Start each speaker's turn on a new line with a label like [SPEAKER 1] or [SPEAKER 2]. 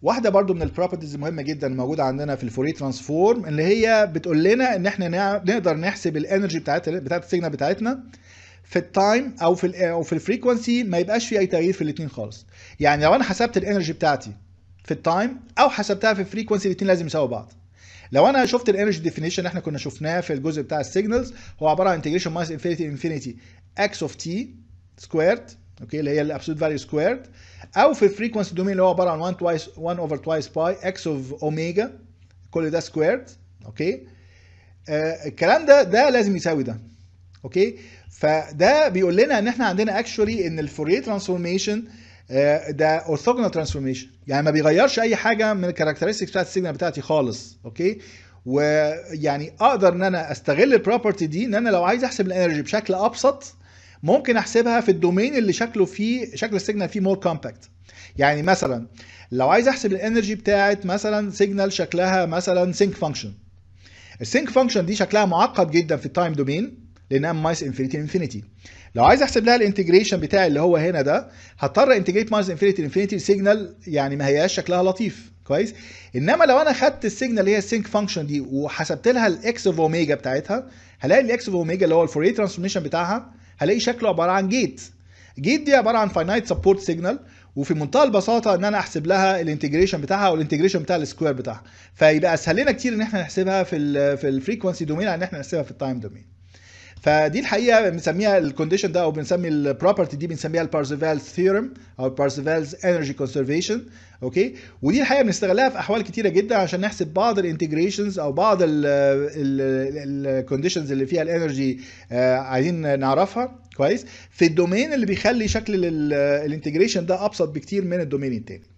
[SPEAKER 1] واحده برضو من البروبرتيز المهمه جدا موجوده عندنا في الفوري ترانسفورم اللي هي بتقول لنا ان احنا نع- نقدر نحسب الانرجي بتاعت بتاعت السيجنال بتاعتنا في التايم او في ال او في الفريكونسي ما يبقاش في اي تغيير في الاثنين خالص يعني لو انا حسبت الانرجي بتاعتي في التايم او حسبتها في الفريكونسي الاثنين لازم يساووا بعض لو انا شفت الانرجي ديفينيشن احنا كنا شفناه في الجزء بتاع السيجنالز هو عباره عن انتجريشن ماينس انفينيتي انفينيتي اكس اوف تي سكويرد اوكي اللي هي الابسولوت فاليو سكويرد او في الفريكونسي دومين اللي هو عباره عن 1 توايس 1 اوفر توايس باي اكس اوف اوميجا كل ده سكويرد اوكي آه الكلام ده ده لازم يساوي ده اوكي فده بيقول لنا ان احنا عندنا اكشولي ان الفوريه ترانسفورميشن ده اورثوجونال ترانسفورميشن يعني ما بيغيرش اي حاجه من الكاركترستكس بتاعت السيجنال بتاعتي خالص اوكي ويعني اقدر ان انا استغل البروبرتي دي ان انا لو عايز احسب الانرجي بشكل ابسط ممكن احسبها في الدومين اللي شكله فيه شكل السيجنال فيه مور كومباكت يعني مثلا لو عايز احسب الانرجي بتاعت مثلا سيجنال شكلها مثلا سينك فانكشن السينك فانكشن دي شكلها معقد جدا في التايم دومين لانها مايس انفينيتي انفينيتي لو عايز احسب لها الانتجريشن بتاعي اللي هو هنا ده هضطر انتجريت مايس انفينيتي انفينيتي سيجنال يعني ما هياش شكلها لطيف كويس انما لو انا خدت السيجنال اللي هي السينك فانكشن دي وحسبت لها الاكس اوف اوميجا بتاعتها هلاقي الاكس اوف اوميجا اللي هو الفوريه ترانسفورميشن بتاعها هلاقي شكله عباره عن جيت جيت دي عباره عن فاينايت سبورت سيجنال وفي منتهى البساطه ان انا احسب لها الانتجريشن بتاعها او الانتجريشن بتاع السكوير بتاعها فيبقى اسهل لنا كتير ان احنا نحسبها في ال في الفريكونسي دومين عن ان احنا نحسبها في التايم دومين فدي الحقيقه بنسميها الكونديشن ده او بنسمي البروبرتي دي بنسميها البارسيفالز ثيورم او البارسيفالز انرجي كونسرفيشن اوكي ودي الحقيقه بنستغلها في احوال كتيره جدا عشان نحسب بعض الانتجريشنز او بعض الكونديشنز اللي فيها الانرجي عايزين نعرفها كويس في الدومين اللي بيخلي شكل الانتجريشن ده ابسط بكتير من الدومين التاني